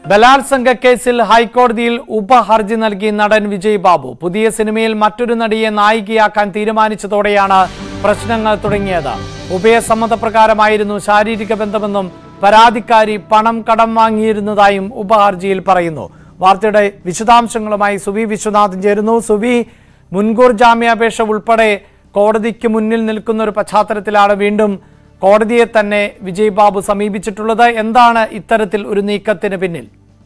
ബലാത്സംഗ കേസിൽ ഹൈക്കോടതിയിൽ ഉപഹർജി നൽകി നടൻ വിജയ് ബാബു പുതിയ സിനിമയിൽ മറ്റൊരു നടിയെ നായികയാക്കാൻ തീരുമാനിച്ചതോടെയാണ് പ്രശ്നങ്ങൾ തുടങ്ങിയത് ഉഭയസമ്മതപ്രകാരമായിരുന്നു ശാരീരിക ബന്ധമെന്നും പരാതിക്കാരി പണം കടം വാങ്ങിയിരുന്നതായും ഉപഹർജിയിൽ പറയുന്നു വാർത്തയുടെ വിശദാംശങ്ങളുമായി സുവി വിശ്വനാഥൻ ചേരുന്നു സുവി മുൻകൂർ ജാമ്യാപേക്ഷ ഉൾപ്പെടെ കോടതിക്ക് മുന്നിൽ നിൽക്കുന്ന ഒരു പശ്ചാത്തലത്തിലാണ് വീണ്ടും കോടതിയെ തന്നെ വിജയ് ബാബു സമീപിച്ചിട്ടുള്ളത് എന്താണ് ഇത്തരത്തിൽ ഒരു നീക്കത്തിന് പിന്നിൽ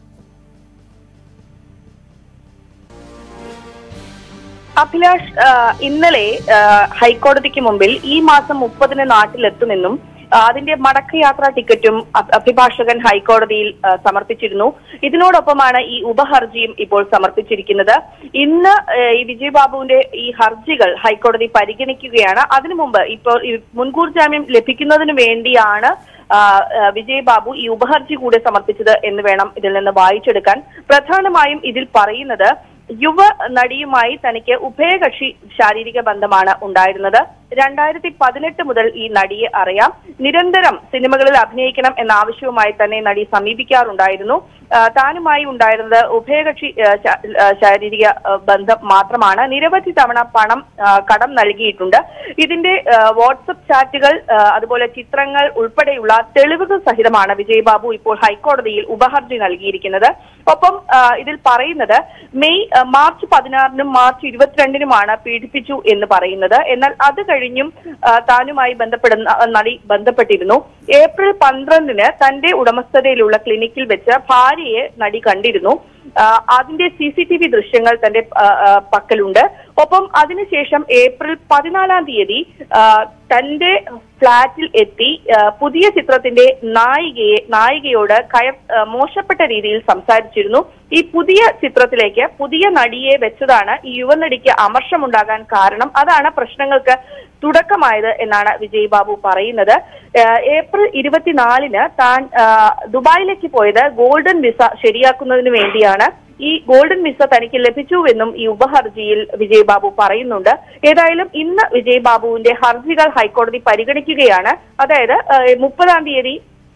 അഭിലാഷ് ആ, ഇന്നലെ ആ, ഹൈക്കോടതിക്ക് മുമ്പിൽ ഈ മാസം മുപ്പതിന് നാട്ടിലെത്തുമെന്നും ആ, അതിന്റെ മടക്കയാത്രാ ടിക്കറ്റും അ- അഭിഭാഷകൻ ഹൈക്കോടതിയിൽ ആ, സമർപ്പിച്ചിരുന്നു ഇതിനോടൊപ്പമാണ് ഈ ഉപഹർജിയും ഇപ്പോൾ സമർപ്പിച്ചിരിക്കുന്നത് ഇന്ന് ആ, ഈ വിജയ് ബാബുവിന്റെ ഈ ഹർജികൾ ഹൈക്കോടതി പരിഗണിക്കുകയാണ് അതിനു മുമ്പ് ഇപ്പോൾ ഈ മുൻകൂർ ജാമ്യം ലഭിക്കുന്നതിന് വേണ്ടിയാണ് ആ, ആ, വിജയ് ബാബു ഈ ഉപഹർജി കൂടെ സമർപ്പിച്ചത് എന്ന് വേണം ഇതിൽ നിന്ന് വായിച്ചെടുക്കാൻ പ്രധാനമായും ഇതിൽ പറയുന്നത് യുവ നടിയുമായി തനിക്ക് ഉഭയകക്ഷി ശാരീരിക ബന്ധമാണ് ഉണ്ടായിരുന്നത് രണ്ടായിരത്തി പതിനെട്ട് മുതൽ ഈ നടിയെ അറിയാം നിരന്തരം സിനിമകളിൽ അഭിനയിക്കണം എന്ന ആവശ്യവുമായി തന്നെ നടി സമീപിക്കാറുണ്ടായിരുന്നു ആ, താനുമായി ഉണ്ടായിരുന്നത് ഉഭയകക്ഷി ആ, ശാ- ആ, ശാരീരിക ആ, ബന്ധം മാത്രമാണ് നിരവധി തവണ പണം ആ, കടം നൽകിയിട്ടുണ്ട് ഇതിന്റെ ആ, വാട്സപ്പ് ചാറ്റുകൾ ആ, അതുപോലെ ചിത്രങ്ങൾ ഉൾപ്പെടെയുള്ള തെളിവുകൾ സഹിതമാണ് വിജയ് ബാബു ഇപ്പോൾ ഹൈക്കോടതിയിൽ ഉപഹർജി നൽകിയിരിക്കുന്നത് ഒപ്പം ആ, ഇതിൽ പറയുന്നത് മെയ് ആ, മാർച്ച് പതിനാറിനും മാർച്ച് ഇരുപത്തിരണ്ടിനുമാണ് പീഡിപ്പിച്ചു എന്ന് പറയുന്നത് എന്നാൽ അത് കഴിഞ്ഞും ആ, താനുമായി ബന്ധപ്പെടുന്ന ആ, നടി ബന്ധപ്പെട്ടിരുന്നു ഏപ്രിൽ പന്ത്രണ്ടിന് തന്റെ ഉടമസ്ഥതയിലുള്ള ക്ലിനിക്കിൽ വെച്ച് ഭാര്യയെ നടി കണ്ടിരുന്നു ആ, അതിന്റെ സി സി ടി വി ദൃശ്യങ്ങൾ തന്റെ ആ, ആ, പക്കലുണ്ട് ഒപ്പം അതിനുശേഷം ഏപ്രിൽ പതിനാലാം തീയതി ആ, തന്റെ ഫ്ളാറ്റിൽ എത്തി ആ, പുതിയ ചിത്രത്തിന്റെ നായികയെ നായികയോട് കയർ ആ, മോശപ്പെട്ട രീതിയിൽ സംസാരിച്ചിരുന്നു ഈ പുതിയ ചിത്രത്തിലേക്ക് പുതിയ നടിയെ വെച്ചതാണ് ഈ യുവനടിക്ക് അമർഷമുണ്ടാകാൻ കാരണം അതാണ് പ്രശ്നങ്ങൾക്ക് തുടക്കമായത് എന്നാണ് വിജയ് ബാബു പറയുന്നത് ആ, ഏപ്രിൽ ഇരുപത്തിനാലിന് താൻ ആ, ദുബായിലേക്ക് പോയത് ഗോൾഡൻ വിസ ശരിയാക്കുന്നതിന് വേണ്ടിയാണ് ഈ ഗോൾഡൻ വിസ തനിക്ക് ലഭിച്ചുവെന്നും ഈ ഉപഹർജിയിൽ വിജയ് ബാബു പറയുന്നുണ്ട് ഏതായാലും ഇന്ന് വിജയ് ബാബുവിന്റെ ഹർജികൾ ഹൈക്കോടതി പരിഗണിക്കുകയാണ് അതായത് ആ, മുപ്പതാം തീയതി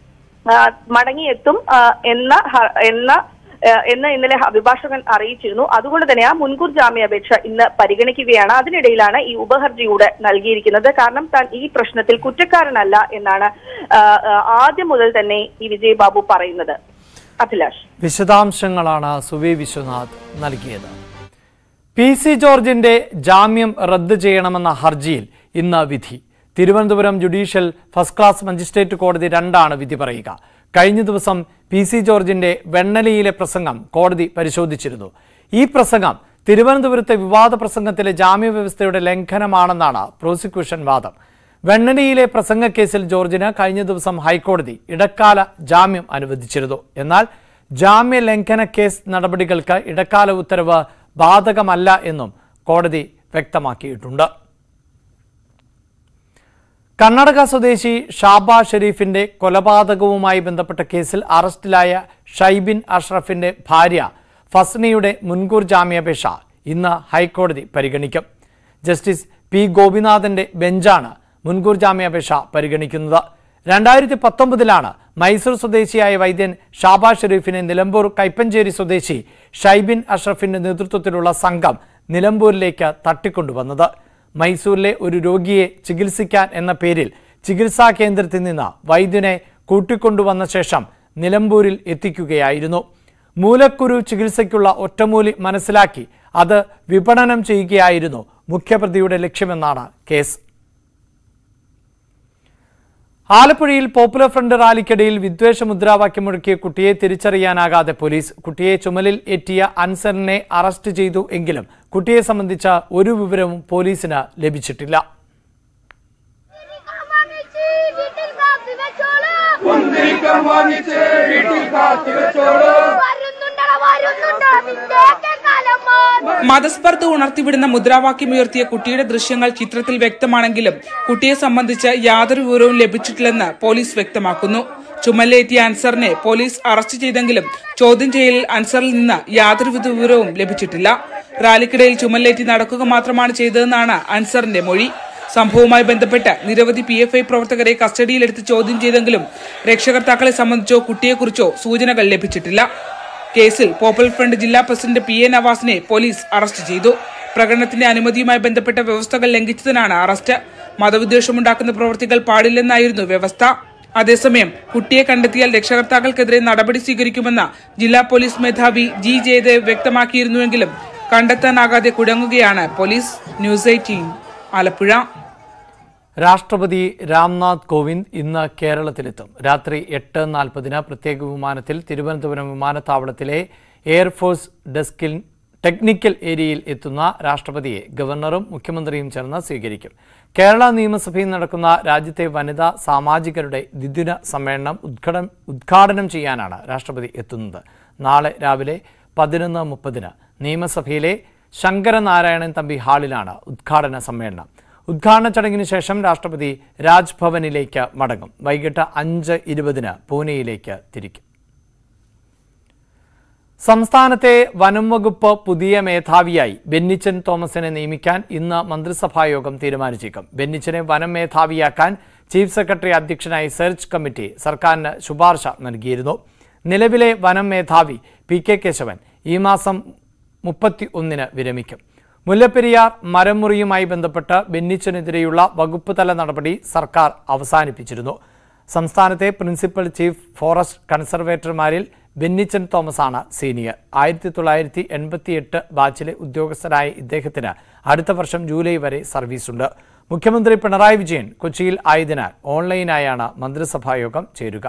ആ, മടങ്ങിയെത്തും ആ, എന്ന ഹ- എന്ന ആ, എന്ന് ഇന്നലെ അഭിഭാഷകൻ അറിയിച്ചിരുന്നു അതുകൊണ്ട് തന്നെ ആ മുൻകൂർ ജാമ്യാപേക്ഷ ഇന്ന് പരിഗണിക്കുകയാണ് അതിനിടയിലാണ് ഈ ഉപഹർജി കൂടെ നൽകിയിരിക്കുന്നത് കാരണം താൻ ഈ പ്രശ്നത്തിൽ കുറ്റക്കാരനല്ല എന്നാണ് ആ, ആ, ആദ്യം മുതൽ തന്നെ ഈ വിജയ് ബാബു പറയുന്നത് അഭിലാഷ് വിശദാംശങ്ങളാണ് സുവി വിശ്വനാഥ് നൽകിയത് പി സി ജോർജിന്റെ ജാമ്യം റദ്ദ് ചെയ്യണമെന്ന ഹർജിയിൽ ഇന്ന് വിധി Thiruvananthapuram judicial first class magistrate കോടതി രണ്ടാണ് വിധി പറയുക കഴിഞ്ഞ ദിവസം പി സി ജോർജിന്റെ വെണ്ണലിയിലെ പ്രസംഗം കോടതി പരിശോധിച്ചിരുന്നു ഈ പ്രസംഗം തിരുവനന്തപുരത്തെ വിവാദ പ്രസംഗത്തിലെ ജാമ്യവ്യവസ്ഥയുടെ ലംഘനമാണെന്നാണ് പ്രോസിക്യൂഷൻ വാദം വെണ്ണലിയിലെ പ്രസംഗക്കേസിൽ ജോർജിന് കഴിഞ്ഞ ദിവസം ഹൈക്കോടതി ഇടക്കാല ജാമ്യം അനുവദിച്ചിരുന്നു എന്നാൽ ജാമ്യ ലംഘന കേസ് നടപടികൾക്ക് ഇടക്കാല ഉത്തരവ് ബാധകമല്ല എന്നും കോടതി വ്യക്തമാക്കിയിട്ടുണ്ട് കർണാടക സ്വദേശി ഷാബ ഷെരീഫിന്റെ കൊലപാതകവുമായി ബന്ധപ്പെട്ട കേസിൽ അറസ്റ്റിലായ ഷൈബിൻ അഷ്റഫിന്റെ ഭാര്യ ഫസ്നയുടെ മുൻകൂർ ജാമ്യാപേക്ഷ ഇന്ന് ഹൈക്കോടതി പരിഗണിക്കും ജസ്റ്റിസ് പി ഗോപിനാഥന്റെ ബെഞ്ചാണ് മുൻകൂർ ജാമ്യാപേക്ഷ പരിഗണിക്കുന്നത് രണ്ടായിരത്തി പത്തൊമ്പതിലാണ് മൈസൂർ സ്വദേശിയായ വൈദ്യൻ ഷാബ ഷെരീഫിനെ നിലമ്പൂർ കൈപ്പഞ്ചേരി സ്വദേശി ഷൈബിൻ അഷ്റഫിന്റെ നേതൃത്വത്തിലുള്ള സംഘം നിലമ്പൂരിലേക്ക് തട്ടിക്കൊണ്ടുവന്നത് മൈസൂരിലെ ഒരു രോഗിയെ ചികിത്സിക്കാൻ എന്ന പേരിൽ ചികിത്സാ കേന്ദ്രത്തിൽ നിന്ന് വൈദ്യനെ കൂട്ടിക്കൊണ്ടുവന്ന ശേഷം നിലമ്പൂരിൽ എത്തിക്കുകയായിരുന്നു മൂലക്കുരു ചികിത്സയ്ക്കുള്ള ഒറ്റമൂലി മനസ്സിലാക്കി അത് വിപണനം ചെയ്യുകയായിരുന്നു മുഖ്യപ്രതിയുടെ ലക്ഷ്യമെന്നാണ് കേസ് ആലപ്പുഴയിൽ പോപ്പുലർ ഫ്രണ്ട് റാലിക്കിടയിൽ വിദ്വേഷ മുദ്രാവാക്യം മുഴക്കിയ കുട്ടിയെ തിരിച്ചറിയാനാകാതെ പോലീസ് കുട്ടിയെ ചുമലിൽ എത്തിയ അൻസറിനെ അറസ്റ്റ് ചെയ്തു എങ്കിലും കുട്ടിയെ സംബന്ധിച്ച ഒരു വിവരവും പോലീസിന് ലഭിച്ചിട്ടില്ല വീട്ടിൽ കാത്തു വെച്ചോളൂ കുന്തിരിക്കം വാങ്ങിച്ച് വീട്ടിൽ കാത്തു വെച്ചോളൂ വരുന്നുണ്ടട വരുന്നുണ്ടോ നിന്റെയൊക്കെ കാലം മാറി. മതസ്പർദ്ധ ഉണർത്തിവിടുന്ന മുദ്രാവാക്യമുയർത്തിയ കുട്ടിയുടെ ദൃശ്യങ്ങൾ ചിത്രത്തിൽ വ്യക്തമാണെങ്കിലും കുട്ടിയെ സംബന്ധിച്ച് യാതൊരു വിവരവും ലഭിച്ചിട്ടില്ലെന്ന് പോലീസ് വ്യക്തമാക്കുന്നു ചുമലിലേറ്റിയ അൻസറിനെ പോലീസ് അറസ്റ്റ് ചെയ്തെങ്കിലും ചോദ്യം ചെയ്യലിൽ അൻസറിൽ നിന്ന് യാതൊരുവിധ വിവരവും ലഭിച്ചിട്ടില്ല റാലിക്കിടയിൽ ചുമലിലേറ്റി നടക്കുക മാത്രമാണ് ചെയ്തതെന്നാണ് അൻസറിന്റെ മൊഴി സംഭവവുമായി ബന്ധപ്പെട്ട് നിരവധി പി എഫ് ഐ പ്രവർത്തകരെ കസ്റ്റഡിയിലെടുത്ത് ചോദ്യം ചെയ്തെങ്കിലും രക്ഷകർത്താക്കളെ സംബന്ധിച്ചോ കുട്ടിയെക്കുറിച്ചോ സൂചനകൾ ലഭിച്ചിട്ടില്ല കേസിൽ പോപ്പുലർ ഫ്രണ്ട് ജില്ലാ പ്രസിഡന്റ് പി എ നവാസിനെ പോലീസ് അറസ്റ്റ് ചെയ്തു പ്രകടനത്തിന്റെ അനുമതിയുമായി ബന്ധപ്പെട്ട വ്യവസ്ഥകൾ ലംഘിച്ചതിനാണ് അറസ്റ്റ് മതവിദ്വേഷമുണ്ടാക്കുന്ന പ്രവൃത്തികൾ പാടില്ലെന്നായിരുന്നു വ്യവസ്ഥ അതേസമയം കുട്ടിയെ കണ്ടെത്തിയാൽ രക്ഷകർത്താക്കൾക്കെതിരെ നടപടി സ്വീകരിക്കുമെന്ന് ജില്ലാ പോലീസ് മേധാവി ജി ജയദേവ് വ്യക്തമാക്കിയിരുന്നുവെങ്കിലും കണ്ടെത്താനാകാതെ കുഴങ്ങുകയാണ് പോലീസ് ന്യൂസ് എയ്റ്റീൻ ആലപ്പുഴ രാഷ്ട്രപതി രാംനാഥ് കോവിന്ദ് ഇന്ന് കേരളത്തിലെത്തും രാത്രി എട്ട് നാൽപ്പതിന് പ്രത്യേക വിമാനത്തിൽ തിരുവനന്തപുരം വിമാനത്താവളത്തിലെ എയർഫോഴ്സ് ഡെസ്കിൽ ടെക്നിക്കൽ ഏരിയയിൽ എത്തുന്ന രാഷ്ട്രപതിയെ ഗവർണറും മുഖ്യമന്ത്രിയും ചേർന്ന് സ്വീകരിക്കും കേരള നിയമസഭയിൽ നടക്കുന്ന രാജ്യത്തെ വനിതാ സാമാജികരുടെ ദ്വിദിന സമ്മേളനം ഉദ്ഘാടനം ഉദ്ഘാടനം ചെയ്യാനാണ് രാഷ്ട്രപതി എത്തുന്നത് നാളെ രാവിലെ പതിനൊന്ന് മുപ്പതിന് നിയമസഭയിലെ ശങ്കരനാരായണൻ തമ്പി ഹാളിലാണ് ഉദ്ഘാടന സമ്മേളനം ഉദ്ഘാടന ചടങ്ങിന് ശേഷം രാഷ്ട്രപതി രാജ്ഭവനിലേക്ക് മടങ്ങും വൈകിട്ട് അഞ്ച് ഇരുപതിന് പൂനെയിലേക്ക് തിരിക്കും സംസ്ഥാനത്തെ വനം വകുപ്പ് പുതിയ മേധാവിയായി ബെന്നിച്ചൻ തോമസിനെ നിയമിക്കാൻ ഇന്ന് മന്ത്രിസഭായോഗം തീരുമാനിച്ചേക്കും ബെന്നിച്ചനെ വനം മേധാവിയാക്കാൻ ചീഫ് സെക്രട്ടറി അധ്യക്ഷനായി സെർച്ച് കമ്മിറ്റി സർക്കാരിന് ശുപാർശ നൽകിയിരുന്നു നിലവിലെ വനം മേധാവി പി കെ കേശവൻ ഈ മാസം മുപ്പത്തി ഒന്നിന് വിരമിക്കും മുല്ലപ്പെരിയാർ മരം മുറിയുമായി ബന്ധപ്പെട്ട് ബെന്നിച്ചനെതിരെയുള്ള വകുപ്പ് തല നടപടി സർക്കാർ അവസാനിപ്പിച്ചിരുന്നു സംസ്ഥാനത്തെ പ്രിൻസിപ്പൽ ചീഫ് ഫോറസ്റ്റ് കൺസർവേറ്റർമാരിൽ ബെന്നിച്ചൻ തോമസ് ആണ് സീനിയർ ആയിരത്തി തൊള്ളായിരത്തി എൺപത്തി എട്ട് ബാച്ചിലെ ഉദ്യോഗസ്ഥനായ ഇദ്ദേഹത്തിന് അടുത്ത വർഷം ജൂലൈ വരെ സർവീസുണ്ട് മുഖ്യമന്ത്രി പിണറായി വിജയൻ കൊച്ചിയിൽ ആയതിനാൽ ഓൺലൈനായാണ് മന്ത്രിസഭായോഗം ചേരുക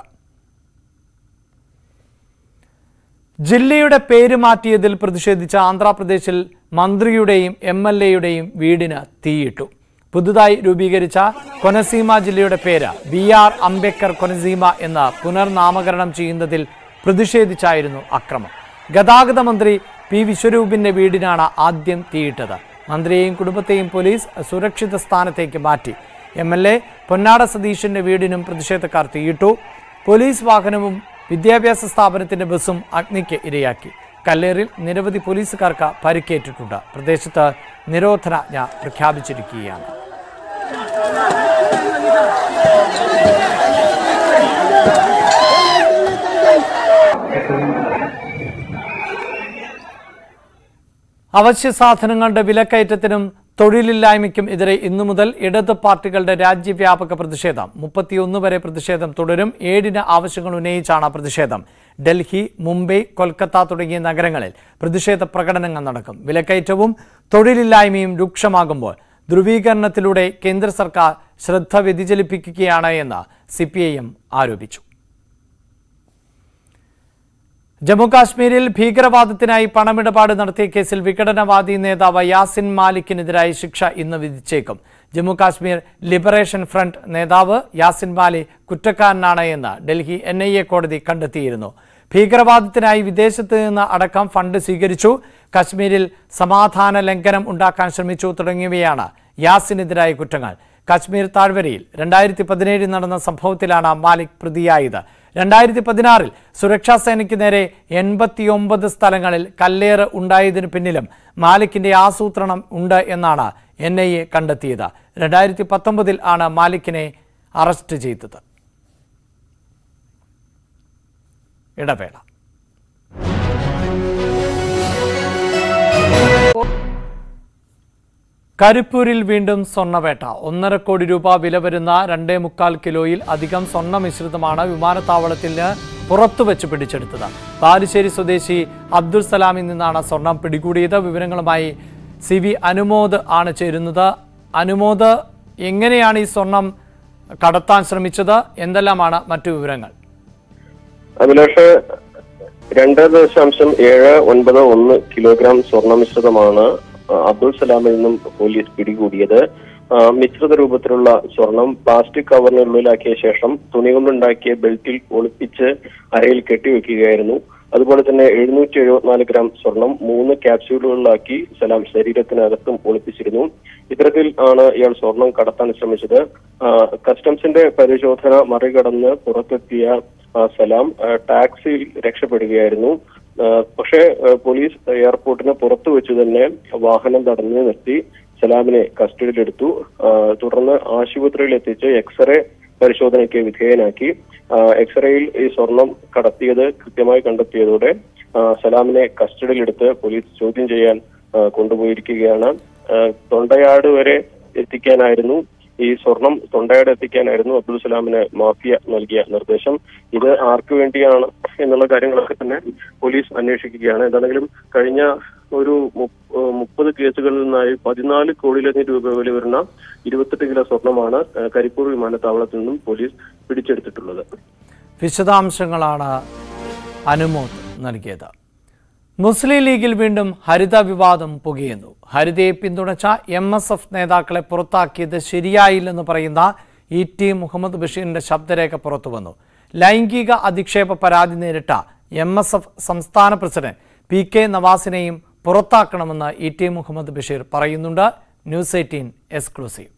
ജില്ലയുടെ പേര് മാറ്റിയതിൽ പ്രതിഷേധിച്ച് ആന്ധ്രാപ്രദേശിൽ മന്ത്രിയുടെയും എം എൽ എയുടെയും വീടിന് തീയിട്ടു പുതുതായി രൂപീകരിച്ച കൊനസീമ ജില്ലയുടെ പേര് ബി ആർ അംബേദ്കർ കൊനസീമ എന്ന് പുനർനാമകരണം ചെയ്യുന്നതിൽ പ്രതിഷേധിച്ചായിരുന്നു അക്രമം ഗതാഗത മന്ത്രി പി വിശ്വരൂപിന്റെ വീടിനാണ് ആദ്യം തീയിട്ടത് മന്ത്രിയെയും കുടുംബത്തെയും പോലീസ് സുരക്ഷിത സ്ഥാനത്തേക്ക് മാറ്റി എം എൽ എ പൊന്നാട സതീഷിന്റെ വീടിനും പ്രതിഷേധക്കാർ തീയിട്ടു പോലീസ് വാഹനവും വിദ്യാഭ്യാസ സ്ഥാപനത്തിന്റെ ബസ്സും അഗ്നിക്ക് ഇരയാക്കി കല്ലേറിൽ നിരവധി പോലീസുകാർക്ക് പരിക്കേറ്റിട്ടുണ്ട് പ്രദേശത്ത് നിരോധനാജ്ഞ പ്രഖ്യാപിച്ചിരിക്കുകയാണ് അവശ്യ സാധനങ്ങളുടെ വിലക്കയറ്റത്തിനും തൊഴിലില്ലായ്മയ്ക്കും എതിരെ ഇന്നു മുതൽ ഇടത് പാർട്ടികളുടെ രാജ്യവ്യാപക പ്രതിഷേധം മുപ്പത്തിയൊന്ന് വരെ പ്രതിഷേധം തുടരും ഏഴിന് ആവശ്യങ്ങൾ ഉന്നയിച്ചാണ് പ്രതിഷേധം ഡൽഹി മുംബൈ കൊൽക്കത്ത തുടങ്ങിയ നഗരങ്ങളിൽ പ്രതിഷേധ പ്രകടനങ്ങൾ നടക്കും വിലക്കയറ്റവും തൊഴിലില്ലായ്മയും രൂക്ഷമാകുമ്പോൾ ധ്രുവീകരണത്തിലൂടെ കേന്ദ്ര സർക്കാർ ശ്രദ്ധ വ്യതിചലിപ്പിക്കുകയാണ് എന്ന് സി ആരോപിച്ചു ജമ്മുകാശ്മീരിൽ ഭീകരവാദത്തിനായി പണമിടപാട് നടത്തിയ കേസിൽ വിഘടനവാദി നേതാവ് യാസിൻ മാലിക്കിനെതിരായി ശിക്ഷ ഇന്ന് വിധിച്ചേക്കും ജമ്മുകാശ്മീർ ലിബറേഷൻ ഫ്രണ്ട് നേതാവ് യാസിൻ മാലിക് കുറ്റക്കാരനാണ് എന്ന് ഡൽഹി എൻ ഐ എ കോടതി കണ്ടെത്തിയിരുന്നു ഭീകരവാദത്തിനായി വിദേശത്ത് നിന്ന് അടക്കം ഫണ്ട് സ്വീകരിച്ചു കശ്മീരിൽ സമാധാന ലംഘനം ഉണ്ടാക്കാൻ ശ്രമിച്ചു തുടങ്ങിയവയാണ് യാസിനെതിരായ കുറ്റങ്ങൾ കശ്മീർ താഴ്വരയിൽ രണ്ടായിരത്തി പതിനേഴിൽ നടന്ന സംഭവത്തിലാണ് മാലിക് പ്രതിയായത് രണ്ടായിരത്തി പതിനാറിൽ സുരക്ഷാ സേനയ്ക്ക് നേരെ എൺപത്തിയൊമ്പത് സ്ഥലങ്ങളിൽ കല്ലേറ് ഉണ്ടായതിനു പിന്നിലും മാലിക്കിന്റെ ആസൂത്രണം ഉണ്ട് എന്നാണ് എൻ ഐ എ കണ്ടെത്തിയത് രണ്ടായിരത്തി പത്തൊമ്പതിൽ ആണ് മാലിക്കിനെ അറസ്റ്റ് ചെയ്തത് ഇടവേള കരിപ്പൂരിൽ വീണ്ടും സ്വർണ്ണവേട്ട ഒന്നര കോടി രൂപ വില വരുന്ന രണ്ടേ മുക്കാൽ കിലോയിൽ അധികം സ്വർണ്ണ മിശ്രിതമാണ് വിമാനത്താവളത്തിന് പുറത്തു വെച്ച് പിടിച്ചെടുത്തത് ബാലുശ്ശേരി സ്വദേശി അബ്ദുൽ സലാമിൽ നിന്നാണ് സ്വർണം പിടികൂടിയത് വിവരങ്ങളുമായി സി വി അനുമോദ് ആണ് ചേരുന്നത് അനുമോദ് എങ്ങനെയാണ് ഈ സ്വർണം കടത്താൻ ശ്രമിച്ചത് എന്തെല്ലാമാണ് മറ്റു വിവരങ്ങൾ അഭിലാഷ് രണ്ട് ദശാംശം ഏഴ് ഒൻപത് ഒന്ന് കിലോഗ്രാം സ്വർണ്ണ മിശ്രിതമാണ് അബ്ദുൾ സലാമിൽ നിന്നും പോലീസ് പിടികൂടിയത് ആ, മിശ്രിത രൂപത്തിലുള്ള സ്വർണം പ്ലാസ്റ്റിക് കവറിനുള്ളിലാക്കിയ ശേഷം തുണി കൊണ്ടുണ്ടാക്കിയ ബെൽറ്റിൽ ഒളിപ്പിച്ച് അരയിൽ കെട്ടിവെക്കുകയായിരുന്നു അതുപോലെ തന്നെ എഴുന്നൂറ്റി എഴുപത്തിനാല് ഗ്രാം സ്വർണം മൂന്ന് ക്യാപ്സ്യൂളുകളിലാക്കി സലാം ശരീരത്തിനകത്തും ഒളിപ്പിച്ചിരുന്നു ഇത്തരത്തിൽ ആണ് ഇയാൾ സ്വർണം കടത്താൻ ശ്രമിച്ചത് ആ, കസ്റ്റംസിന്റെ പരിശോധന മറികടന്ന് പുറത്തെത്തിയ ആ, സലാം ആ, ടാക്സിയിൽ രക്ഷപ്പെടുകയായിരുന്നു ആ, പക്ഷേ ആ, പോലീസ് എയർപോർട്ടിന് പുറത്തു വെച്ച് തന്നെ വാഹനം തടഞ്ഞു നിർത്തി സലാമിനെ കസ്റ്റഡിയിലെടുത്തു ആ, തുടർന്ന് ആശുപത്രിയിൽ എത്തിച്ച് എക്സ്റേ പരിശോധനയ്ക്ക് വിധേയനാക്കി ആ, എക്സ്റേയിൽ ഈ സ്വർണം കടത്തിയത് കൃത്യമായി കണ്ടെത്തിയതോടെ ആ, സലാമിനെ കസ്റ്റഡിയിലെടുത്ത് പോലീസ് ചോദ്യം ചെയ്യാൻ ആ, കൊണ്ടുപോയിരിക്കുകയാണ് ആ, തൊണ്ടയാട് വരെ എത്തിക്കാനായിരുന്നു ഈ സ്വർണം തൊണ്ടയാട് എത്തിക്കാനായിരുന്നു അബ്ദുൽ സലാമിന് മാഫിയ നൽകിയ നിർദ്ദേശം ഇത് ആർക്കു വേണ്ടിയാണ് എന്നുള്ള കാര്യങ്ങളൊക്കെ തന്നെ പോലീസ് അന്വേഷിക്കുകയാണ് എന്താണെങ്കിലും കഴിഞ്ഞ ഒരു മുപ്പ- ഏഹ് മുപ്പത് കേസുകളിൽ നിന്നായി പതിനാല് കോടിയിലധികം രൂപ വില വരുന്ന ഇരുപത്തെട്ട് കിലോ സ്വർണമാണ് ഏഹ് കരിപ്പൂർ വിമാനത്താവളത്തിൽ നിന്നും പോലീസ് പിടിച്ചെടുത്തിട്ടുള്ളത് വിശദാംശങ്ങളാണ് അനുമോദ് നൽകിയത് മുസ്ലിം ലീഗിൽ വീണ്ടും ഹരിത വിവാദം പുകയുന്നു ഹരിതയെ പിന്തുണച്ച എം എസ് എഫ് നേതാക്കളെ പുറത്താക്കിയത് ശരിയായില്ലെന്ന് പറയുന്ന ഇ ടി മുഹമ്മദ് ബഷീറിന്റെ ശബ്ദരേഖ പുറത്തുവന്നു ലൈംഗിക അധിക്ഷേപ പരാതി നേരിട്ട എം എസ് എഫ് സംസ്ഥാന പ്രസിഡന്റ് പി കെ നവാസിനെയും പുറത്താക്കണമെന്ന് ഇ ടി മുഹമ്മദ് ബഷീർ പറയുന്നുണ്ട് ന്യൂസ് എയ്റ്റീൻ എക്സ്ക്ലൂസീവ്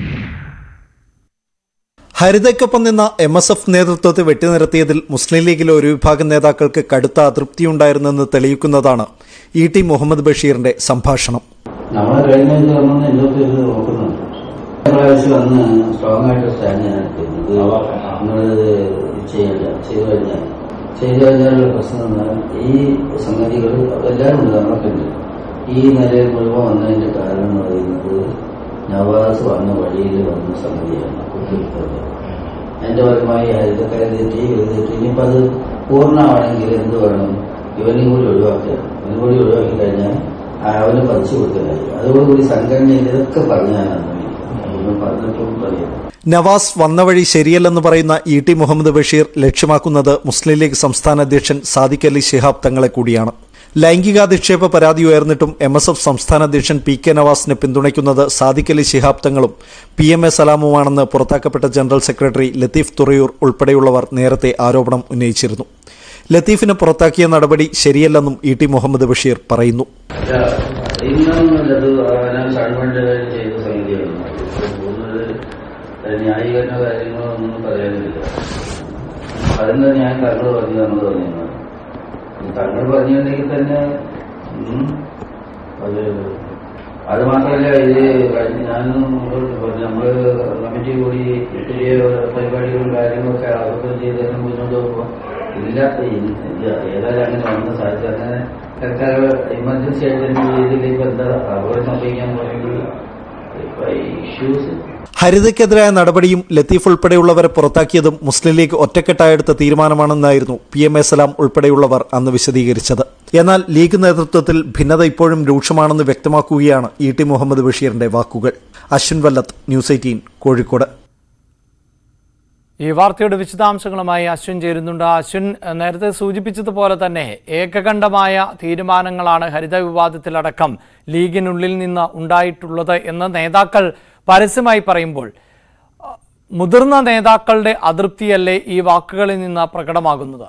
ഹരിതയ്ക്കൊപ്പം നിന്ന എം എസ് എഫ് നേതൃത്വത്തെ വെട്ടിനിരത്തിയതിൽ മുസ്ലിം ലീഗിലെ ഒരു വിഭാഗം നേതാക്കൾക്ക് കടുത്ത അതൃപ്തിയുണ്ടായിരുന്നെന്ന് തെളിയിക്കുന്നതാണ് ഇ ടി മുഹമ്മദ് ബഷീറിന്റെ സംഭാഷണം നമ്മളെ കഴിഞ്ഞ തുറന്ന് എന്തൊക്കെ ഇത് നോക്കുന്നുണ്ട് പ്രാവശ്യം അന്ന് സ്ട്രോങ് ആയിട്ട് സ്റ്റാൻഡ് ഞാൻ എടുത്തിരുന്നത് നമ്മളിത് ചെയ്യില്ല ചെയ്തു കഴിഞ്ഞാൽ ചെയ്തു കഴിഞ്ഞാലുള്ള പ്രശ്നം എന്നാൽ ഈ സംഗതികൾ എല്ലാവരും ഉണ്ട് നമ്മളൊക്കെ ഉണ്ട് ഈ നിലയിൽ മുഴുവൻ വന്നതിന്റെ കാരണം എന്ന് പറയുന്നത് നവാസ് വന്ന വഴിയിൽ വന്ന സംഗതിയാണ് കുട്ടികൾക്ക് അതിന്റെ ഫലമായി ഹരിതക്കാരെ തെറ്റി ഇവർ തെറ്റി ഇനിയിപ്പോൾ അത് പൂർണ്ണമാണെങ്കിൽ എന്ത് വേണം ഇവനെയും കൂടി ഒഴിവാക്കുക ഇവനും കൂടി ഒഴിവാക്കി കഴിഞ്ഞാൽ അവന് പതിച്ചു കൊടുക്കലായി അതോടുകൂടി സംഘടനയിൽ ഇതൊക്കെ പറഞ്ഞാലാണ് ഇവൻ പറഞ്ഞിട്ടും പറയാം നവാസ് വന്ന വഴി ശരിയല്ലെന്ന് പറയുന്ന ഇ ടി മുഹമ്മദ് ബഷീർ ലക്ഷ്യമാക്കുന്നത് മുസ്ലിം ലീഗ് സംസ്ഥാന അധ്യക്ഷൻ സാദിഖ് അലി ശിഹാബ് തങ്ങളെ കൂടിയാണ് ലൈംഗികാധിക്ഷേപ പരാതി ഉയർന്നിട്ടും എം എസ് എഫ് സംസ്ഥാന അധ്യക്ഷൻ പി കെ നവാസിനെ പിന്തുണയ്ക്കുന്നത് സാദിഖ് അലി ശിഹാബ് തങ്ങളും പി എം എ സലാമുമാണെന്ന് പുറത്താക്കപ്പെട്ട ജനറൽ സെക്രട്ടറി ലത്തീഫ് തുറയൂർ ഉൾപ്പെടെയുള്ളവർ നേരത്തെ ആരോപണം ഉന്നയിച്ചിരുന്നു ലത്തീഫിനെ പുറത്താക്കിയ നടപടി ശരിയല്ലെന്നും ഇ ടി മുഹമ്മദ് ബഷീർ പറയുന്നു ഇന്നൊന്നുമല്ലത് ഞാൻ ഗവൺമെന്റ് ചെയ്ത സംഗതിയാണ് കൂടുതൽ ന്യായീകരണ കാര്യങ്ങളോ ഒന്നും പറയാനില്ല അതിന് ഞാൻ തങ്ങൾ പറഞ്ഞതാണെന്ന് പറഞ്ഞത് തങ്ങൾ പറഞ്ഞിട്ടുണ്ടെങ്കിൽ തന്നെ ഉം, അത് അത് മാത്രമല്ല ഇത് കഴിഞ്ഞ ഞാനും പറഞ്ഞു നമ്മള് കമ്മിറ്റി കൂടി ചെറിയ പരിപാടികളും കാര്യങ്ങളൊക്കെ ആസൂത്രണം ചെയ്ത് തന്നെ മുന്നോട്ട് പോകുമ്പോൾ ഇല്ലാത്ത ഇല്ല ഏതായാലും അങ്ങനെ വന്ന സാഹചര്യം അങ്ങനെ സർക്കാർ എമർജൻസി ആയിട്ട് എന്ത് ചെയ്തില്ല ഇപ്പൊ എന്താ അപകടം സംഭവിക്കാൻ പോയെങ്കിൽ ഇപ്പൊ ഇഷ്യൂസ് ഹരിതയ്ക്കെതിരായ നടപടിയും ലത്തീഫ് ഉൾപ്പെടെയുള്ളവരെ പുറത്താക്കിയതും മുസ്ലിം ലീഗ് ഒറ്റക്കെട്ടായെടുത്ത തീരുമാനമാണെന്നായിരുന്നു പി എം എ സലാം ഉൾപ്പെടെയുള്ളവർ അന്ന് വിശദീകരിച്ചത് എന്നാൽ ലീഗ് നേതൃത്വത്തിൽ ഭിന്നത ഇപ്പോഴും രൂക്ഷമാണെന്ന് വ്യക്തമാക്കുകയാണ് ഇ ടി മുഹമ്മദ് ബഷീറിന്റെ വാക്കുകൾ അശ്വിൻ വല്ലത്ത് ന്യൂസ് എയ്റ്റീൻ കോഴിക്കോട് ഈ വാർത്തയുടെ വിശദാംശങ്ങളുമായി അശ്വിൻ ചേരുന്നുണ്ട് അശ്വിൻ ഏഹ്, നേരത്തെ സൂചിപ്പിച്ചതുപോലെ തന്നെ ഏകകണ്ഠമായ തീരുമാനങ്ങളാണ് ഹരിത വിവാദത്തിലടക്കം ലീഗിനുള്ളിൽ നിന്ന് ഉണ്ടായിട്ടുള്ളത് എന്ന് നേതാക്കൾ പരസ്യമായി പറയുമ്പോൾ അഹ്, മുതിർന്ന നേതാക്കളുടെ അതൃപ്തിയല്ലേ ഈ വാക്കുകളിൽ നിന്ന് പ്രകടമാകുന്നത്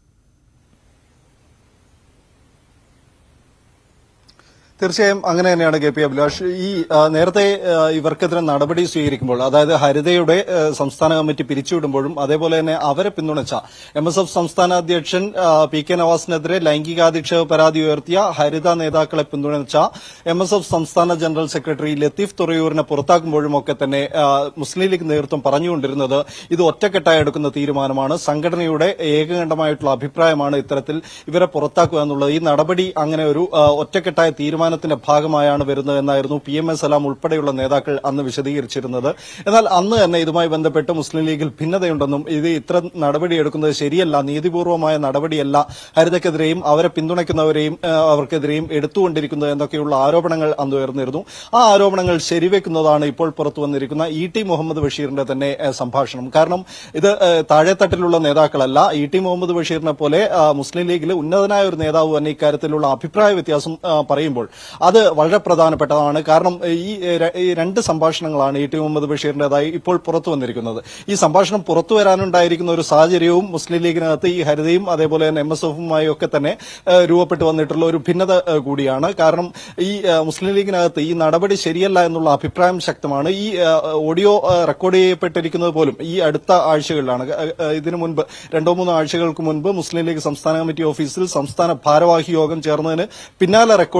തീർച്ചയായും അങ്ങനെ തന്നെയാണ് കെ പി അഭിലാഷ് ഈ ആ, നേരത്തെ ആ, ഇവർക്കെതിരെ നടപടി സ്വീകരിക്കുമ്പോൾ അതായത് ഹരിതയുടെ ആ, സംസ്ഥാന കമ്മിറ്റി പിരിച്ചുവിടുമ്പോഴും അതേപോലെ തന്നെ അവരെ പിന്തുണച്ച എം എസ് എഫ് സംസ്ഥാന അധ്യക്ഷൻ ആ, പി കെ നവാസിനെതിരെ ലൈംഗികാധിക്ഷേപ പരാതി ഉയർത്തിയ ഹരിത നേതാക്കളെ പിന്തുണച്ച എം എസ് എഫ് സംസ്ഥാന ജനറൽ സെക്രട്ടറി ലത്തീഫ് തുറയൂരിനെ പുറത്താക്കുമ്പോഴും ഒക്കെ തന്നെ ആ, മുസ്ലിം ലീഗ് നേതൃത്വം പറഞ്ഞുകൊണ്ടിരുന്നത് ഇത് ഒറ്റക്കെട്ടായി എടുക്കുന്ന തീരുമാനമാണ് സംഘടനയുടെ ഏകകണ്ഠമായിട്ടുള്ള അഭിപ്രായമാണ് ഇത്തരത്തിൽ ഇവരെ പുറത്താക്കുക എന്നുള്ളത് ഈ നടപടി അങ്ങനെ ഒരു ആ, ഒറ്റക്കെട്ടായ തീരുമാനത്തിന്റെ ഭാഗമായാണ് വരുന്നത് എന്നായിരുന്നു പി എം എസ് സലാം ഉൾപ്പെടെയുള്ള നേതാക്കൾ അന്ന് വിശദീകരിച്ചിരുന്നത് എന്നാൽ അന്ന് തന്നെ ഇതുമായി ബന്ധപ്പെട്ട് മുസ്ലിം ലീഗിൽ ഭിന്നതയുണ്ടെന്നും ഇത് ഇത്ര നടപടിയെടുക്കുന്നത് ശരിയല്ല നീതിപൂർവമായ നടപടിയല്ല ഹരിതക്കെതിരെയും അവരെ പിന്തുണയ്ക്കുന്നവരെയും ആ, അവർക്കെതിരെയും എടുത്തുകൊണ്ടിരിക്കുന്നത് എന്നൊക്കെയുള്ള ആരോപണങ്ങൾ അന്ന് ഉയർന്നിരുന്നു ആ ആരോപണങ്ങൾ ശരിവെക്കുന്നതാണ് ഇപ്പോൾ പുറത്തു വന്നിരിക്കുന്ന ഇ ടി മുഹമ്മദ് ബഷീറിന്റെ തന്നെ ആ, സംഭാഷണം കാരണം ഇത് ആ, താഴെത്തട്ടിലുള്ള നേതാക്കളല്ല ഇ ടി മുഹമ്മദ് ബഷീറിനെ പോലെ ആ, മുസ്ലിം ലീഗിലെ ഉന്നതനായ ഒരു നേതാവ് തന്നെ ഇക്കാര്യത്തിലുള്ള അഭിപ്രായ വ്യത്യാസം ആ, പറയുമ്പോൾ അത് വളരെ പ്രധാനപ്പെട്ടതാണ് കാരണം ഈ ര- ഈ രണ്ട് സംഭാഷണങ്ങളാണ് ഇ ടി മുഹമ്മദ് ബഷീറിന്റേതായി ഇപ്പോൾ പുറത്തു വന്നിരിക്കുന്നത് ഈ സംഭാഷണം പുറത്തു വരാനുണ്ടായിരിക്കുന്ന ഒരു സാഹചര്യവും മുസ്ലിം ലീഗിനകത്ത് ഈ ഹരിതയും അതേപോലെ തന്നെ എം എസ് എഫുമായി ഒക്കെ തന്നെ ആ, രൂപപ്പെട്ടു വന്നിട്ടുള്ള ഒരു ഭിന്നത ആ, കൂടിയാണ് കാരണം ഈ ആ, മുസ്ലിം ലീഗിനകത്ത് ഈ നടപടി ശരിയല്ല എന്നുള്ള അഭിപ്രായം ശക്തമാണ് ഈ ആ, ഓഡിയോ ആ, റെക്കോർഡ് ചെയ്യപ്പെട്ടിരിക്കുന്നത് പോലും ഈ അടുത്ത ആഴ്ചകളിലാണ് ആ, ആ, ഇതിനു മുൻപ് രണ്ടോ മൂന്നോ ആഴ്ചകൾക്ക് മുൻപ് മുസ്ലിം ലീഗ് സംസ്ഥാന കമ്മിറ്റി ഓഫീസിൽ സംസ്ഥാന ഭാരവാഹി യോഗം ചേർന്നതിന് പിന്നാലെ റെക്കോർഡ് ചെയ്ത ഈ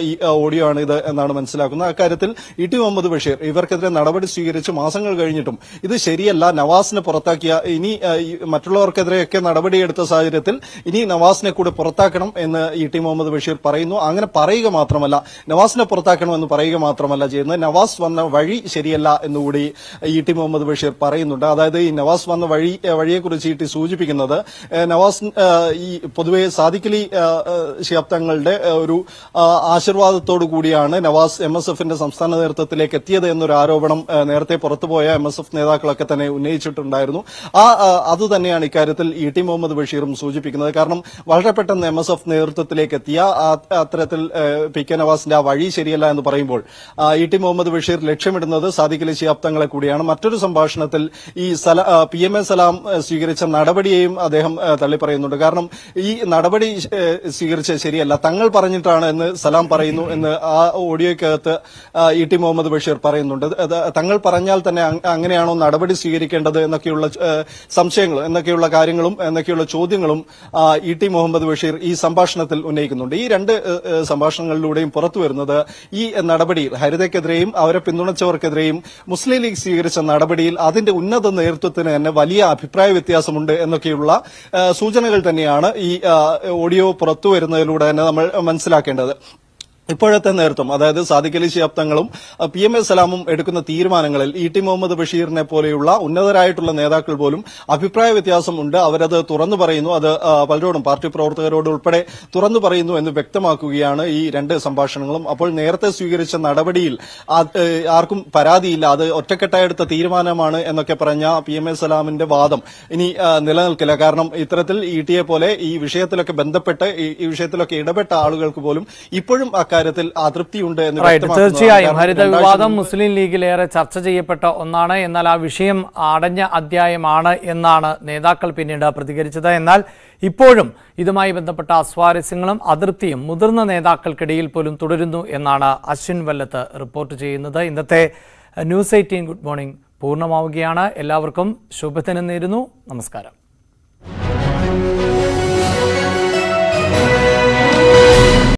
ഈ ആ, ഓഡിയോ ആണ് ഇത് എന്നാണ് മനസ്സിലാക്കുന്നത് അക്കാര്യത്തിൽ ഇ ടി മുഹമ്മദ് ബഷീർ ഇവർക്കെതിരെ നടപടി സ്വീകരിച്ച് മാസങ്ങൾ കഴിഞ്ഞിട്ടും ഇത് ശരിയല്ല നവാസിനെ പുറത്താക്കിയ ഇനി ആ, ഈ മറ്റുള്ളവർക്കെതിരെയൊക്കെ നടപടിയെടുത്ത സാഹചര്യത്തിൽ ഇനി നവാസിനെ കൂടെ പുറത്താക്കണം എന്ന് ഇ ടി മുഹമ്മദ് ബഷീർ പറയുന്നു അങ്ങനെ പറയുക മാത്രമല്ല നവാസിനെ പുറത്താക്കണമെന്ന് പറയുക മാത്രമല്ല ചെയ്യുന്നത് നവാസ് വന്ന വഴി ശരിയല്ല എന്നുകൂടി ഇ ടി മുഹമ്മദ് ബഷീർ പറയുന്നുണ്ട് അതായത് ഈ നവാസ് വന്ന വഴി വഴിയെക്കുറിച്ച് ഇ ടി സൂചിപ്പിക്കുന്നത് ഏഹ്, നവാസ് ഏഹ്, ഈ പൊതുവെ സാദിഖലി ഷിയാബ് തങ്ങളുടെ ഏഹ്, ഒരു ആ, ആശീർവാദത്തോടു കൂടിയാണ് നവാസ് എം എസ് എഫിന്റെ സംസ്ഥാന നേതൃത്വത്തിലേക്ക് എത്തിയത് എന്നൊരു ആരോപണം ഏഹ്, നേരത്തെ പുറത്തുപോയ എം എസ് എഫ് നേതാക്കളൊക്കെ തന്നെ ഉന്നയിച്ചിട്ടുണ്ടായിരുന്നു ആ ആ, അത് തന്നെയാണ് ഇക്കാര്യത്തിൽ ഇ ടി മുഹമ്മദ് ബഷീറും സൂചിപ്പിക്കുന്നത് കാരണം വളരെ പെട്ടെന്ന് എം എസ് എഫ് നേതൃത്വത്തിലേക്ക് എത്തിയ ആ- അത്തരത്തിൽ ഏഹ്, പി കെ നവാസിന്റെ ആ വഴി ശരിയല്ല എന്ന് പറയുമ്പോൾ ആ, ഇ ടി മുഹമ്മദ് ബഷീർ ലക്ഷ്യമിടുന്നത് സാദിഖലി ശിഹാബ് തങ്ങളെ കൂടിയാണ് മറ്റൊരു സംഭാഷണത്തിൽ ഈ സല ആ, പി എം എ സലാം ഏഹ്, സ്വീകരിച്ച നടപടിയെയും അദ്ദേഹം ഏഹ്, തള്ളിപ്പറയുന്നുണ്ട് കാരണം ഈ നടപടി ഏഹ്, സ്വീകരിച്ചത് ശരിയല്ല തങ്ങൾ പറഞ്ഞിട്ടാണ് എന്ന് സലാം പറയുന്നു എന്ന് ആ ഓഡിയോയ്ക്കകത്ത് ആ, ഇ ടി മുഹമ്മദ് ബഷീർ പറയുന്നുണ്ട് അത് തങ്ങൾ പറഞ്ഞാൽ തന്നെ അങ്- അങ്ങനെയാണോ നടപടി സ്വീകരിക്കേണ്ടത് എന്നൊക്കെയുള്ള ഏഹ്, സംശയങ്ങൾ എന്നൊക്കെയുള്ള കാര്യങ്ങളും എന്നൊക്കെയുള്ള ചോദ്യങ്ങളും ആ, ഇ ടി മുഹമ്മദ് ബഷീർ ഈ സംഭാഷണത്തിൽ ഉന്നയിക്കുന്നുണ്ട് ഈ രണ്ട് ഏഹ്, ഏഹ്, സംഭാഷണങ്ങളിലൂടെയും പുറത്തു വരുന്നത് ഈ നടപടിയിൽ ഹരിതയ്ക്കെതിരെയും അവരെ പിന്തുണച്ചവർക്കെതിരെയും മുസ്ലിം ലീഗ് സ്വീകരിച്ച നടപടിയിൽ അതിന്റെ ഉന്നത നേതൃത്വത്തിന് തന്നെ വലിയ അഭിപ്രായ വ്യത്യാസമുണ്ട് എന്നൊക്കെയുള്ള ഏഹ്, സൂചനകൾ തന്നെയാണ് ഈ ആ, ഓഡിയോ പുറത്തു വരുന്നതിലൂടെ തന്നെ നമ്മൾ മനസ്സിലാക്കേണ്ടത് ഇപ്പോഴത്തെ നേതൃത്വം അതായത് സാദിഖ് അലി ശിഹാബ് തങ്ങളും അഹ് പി എം എ സലാമും എടുക്കുന്ന തീരുമാനങ്ങളിൽ ഇ ടി മുഹമ്മദ് ബഷീറിനെ പോലെയുള്ള ഉന്നതരായിട്ടുള്ള നേതാക്കൾ പോലും അഭിപ്രായ വ്യത്യാസമുണ്ട് അവരത് തുറന്നു പറയുന്നു അത് ആ, പലരോടും പാർട്ടി പ്രവർത്തകരോട് ഉൾപ്പെടെ തുറന്നു പറയുന്നു എന്ന് വ്യക്തമാക്കുകയാണ് ഈ രണ്ട് സംഭാഷണങ്ങളും അപ്പോൾ നേരത്തെ സ്വീകരിച്ച നടപടിയിൽ ആ- ഏഹ് ആർക്കും പരാതിയില്ല അത് ഒറ്റക്കെട്ടായെടുത്ത തീരുമാനമാണ് എന്നൊക്കെ പറഞ്ഞ പി എം എ സലാമിന്റെ വാദം ഇനി ആ, നിലനിൽക്കില്ല കാരണം ഇത്തരത്തിൽ ഇ ടിയെ പോലെ ഈ വിഷയത്തിലൊക്കെ ബന്ധപ്പെട്ട് ഈ ഈ വിഷയത്തിലൊക്കെ ഇടപെട്ട ആളുകൾക്ക് പോലും ഇപ്പോഴും അക്കാര്യത്തിൽ അതൃപ്തിയുണ്ട് എന്ന് റൈറ്റ് വ്യക്തമാക്കുന്നതാണ്. തീർച്ചയായും കാരണം ഹരിത രണ്ടാഴ്ച വിവാദം മുമ്പ് മുസ്ലിം ലീഗിലേറെ ചർച്ച ചെയ്യപ്പെട്ട ഒന്നാണ് എന്നാൽ ആ വിഷയം അടഞ്ഞ അധ്യായമാണ് എന്നാണ് നേതാക്കൾ പിന്നീട് പ്രതികരിച്ചത് എന്നാൽ ഇപ്പോഴും ഇതുമായി ബന്ധപ്പെട്ട അസ്വാരസ്യങ്ങളും അതൃപ്തിയും മുതിർന്ന നേതാക്കൾക്കിടയിൽ പോലും തുടരുന്നു എന്നാണ് അശ്വിൻ വല്ലത്ത് റിപ്പോർട്ട് ചെയ്യുന്നത് ഇന്നത്തെ ന്യൂസ് എയ്റ്റീൻ ഗുഡ് മോർണിംഗ് പൂർണ്ണമാവുകയാണ് എല്ലാവർക്കും ശുഭദിനം നേരുന്നു നമസ്കാരം